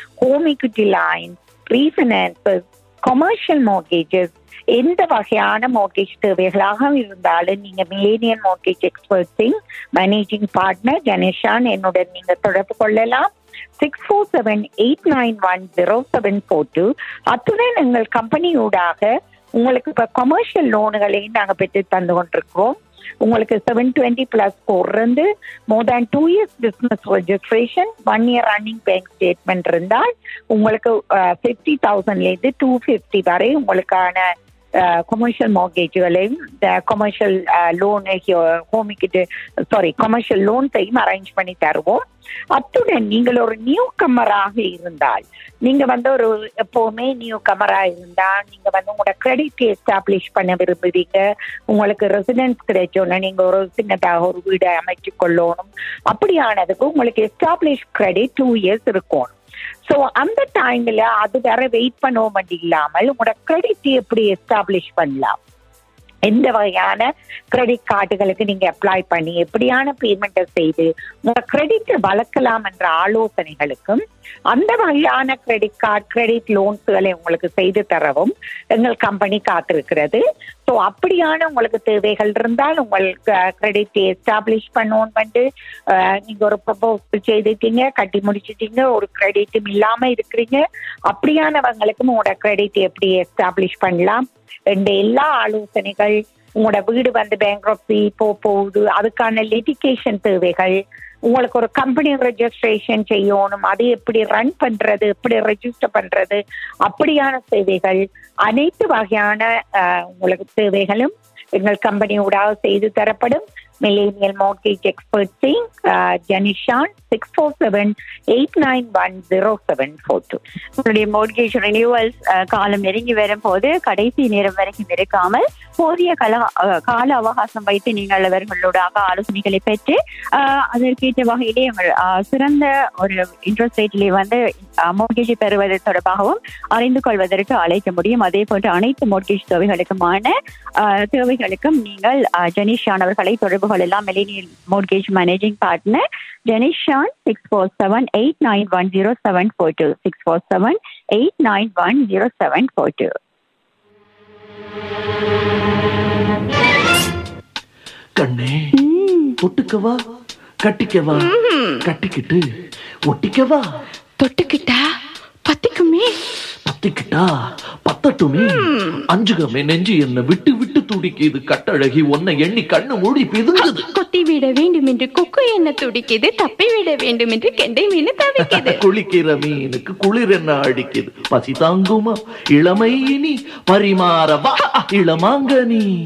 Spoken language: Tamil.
home equity line refinances commercial mortgages எந்த வகையான மோர்கேஜ் தேவைகளாக இருந்தாலும் நீங்க மிலேனியன் மோர்கேஜ் எக்ஸ்பர்ட்ஸிங் மேனேஜிங் பார்ட்னர் கணேஷான் என்னுடன் நீங்க தொடர்பு கொள்ளலாம் six four seven eight nine one zero seven four two அத்துடன் எங்கள் கம்பெனியூடாக உங்களுக்கு இப்போ கமர்ஷியல் லோனுகளையும் நாங்கள் பெற்று தந்து கொண்டிருக்கிறோம் உங்களுக்கு செவன் டுவெண்ட்டி பிளஸ் ஃபோர் இருந்து more than two years business registration one year running bank statement இருந்தால் உங்களுக்கு ஃபிஃப்டி தௌசண்ட்லேருந்து டூ ஃபிஃப்டி வரை உங்களுக்கான கமர்ஷியல் மார்கேஜுகளையும் கமர்ஷியல் லோன் ஹோமிக்கிட்டு சாரி கமர்ஷியல் லோன்ஸையும் அரேஞ்ச் பண்ணி தருவோம் அத்துடன் நீங்கள் ஒரு நியூ கம்மராக இருந்தால் நீங்க வந்து ஒரு எப்பவுமே நியூ கமரா இருந்தா நீங்க வந்து உங்களோட கிரெடிட் எஸ்டாப்ளிஷ் பண்ண விரும்புறீங்க உங்களுக்கு ரெசிடென்ஸ் கிடைச்சோன்னா நீங்க ஒரு சின்னதாக ஒரு வீடு அமைச்சு கொள்ளணும் அப்படியானதுக்கு உங்களுக்கு எஸ்டாப்ளிஷ் கிரெடிட் டூ இயர்ஸ் இருக்கும் ஸோ அந்த டைம்ல அது வேற வெயிட் பண்ணவும் இல்லாமல் உங்களோட கிரெடிட் எப்படி எஸ்டாப்ளிஷ் பண்ணலாம் எந்த வகையான கிரெடிட் கார்டுகளுக்கு நீங்க அப்ளை பண்ணி எப்படியான பேமெண்ட்டை செய்து உங்க கிரெடிட்டை வளர்க்கலாம் என்ற ஆலோசனைகளுக்கும் அந்த வகையான கிரெடிட் கார்டு கிரெடிட் லோன்ஸ்களை உங்களுக்கு செய்து தரவும் எங்கள் கம்பெனி காத்திருக்கிறது ஸோ அப்படியான உங்களுக்கு தேவைகள் இருந்தால் உங்களுக்கு கிரெடிட் எஸ்டாப்ளிஷ் பண்ணணும் வந்து அஹ், நீங்க ஒரு ப்ரப்போசல் செய்துட்டீங்க கட்டி முடிச்சிட்டீங்க ஒரு கிரெடிட்டும் இல்லாம இருக்கிறீங்க அப்படியானவங்களுக்கும் உங்களோட கிரெடிட் எப்படி எஸ்டாப்ளிஷ் பண்ணலாம் என்ற எல்லா ஆலோசனைகள் உங்களோட வீடு வந்து பேங்க்ரப்சி போ போகுது அதுக்கான லிட்டிகேஷன் தேவைகள் உங்களுக்கு ஒரு கம்பெனி ரெஜிஸ்ட்ரேஷன் செய்யணும் அது எப்படி ரன் பண்றது எப்படி ரெஜிஸ்டர் பண்றது அப்படியான சேவைகள் அனைத்து வகையான அஹ், உங்களுக்கு தேவைகளும் எங்கள் கம்பெனியூடாக செய்து தரப்படும் மில்லேனியல் மார்க்கேஜ் எக்ஸ்பர்ட்ஸிங் Janishan six four seven eight nine one zero seven four two உங்களுடைய மோட்கேஜ் ரினியூவல்ஸ் காலம் நெருங்கி வரும்போது கடைசி நேரம் வரைக்கும் இருக்காமல் போதிய கால அஹ், கால அவகாசம் வைத்து நீங்கள் அவர்களோடாக ஆலோசனைகளை பெற்று அஹ், அதற்கேற்ற வகையிலே உங்கள் அஹ், சிறந்த ஒரு இன்ட்ரெஸ்ட் ரேட்டிலே வந்து மோட்கேஜை பெறுவது தொடர்பாகவும் அறிந்து கொள்வதற்கு அழைக்க முடியும் அதே போன்று அனைத்து மோட்கேஜ் தேவைகளுக்குமான அஹ், தேவைகளுக்கும் நீங்கள் அஹ், ஜெனிஷான் அவர்களை தொடர்பு கொள்ளலாம் millennial mortgage managing partner Jenishan six four seven eight nine one zero seven four two six four seven eight nine one zero seven four two கண்ணே தொட்டுக்கவா கட்டிக்கவா கட்டிக்கிட்டு ஒட்டிக்கவா தொட்டுக்கிட்டா பத்திக்குமே பத்திக்கிட்டா பத்தட்டுமே அஞ்சுகமே நெஞ்சு என்ன விட்டு விட்டு துடிக்குது கட்டழகி உன்னை எண்ணி கண்ணு மூடி பிதுங்குது கொத்தி விட வேண்டும் என்று கொக்கு என்ன துடிக்குது தப்பி விட வேண்டும் என்று கெண்டை மீன் தவிக்குது குளிக்கிற மீனுக்கு குளிர் என்ன அடிக்குது பசி தாங்குமா இளமை இனி பரிமாறவா இளமாங்கனி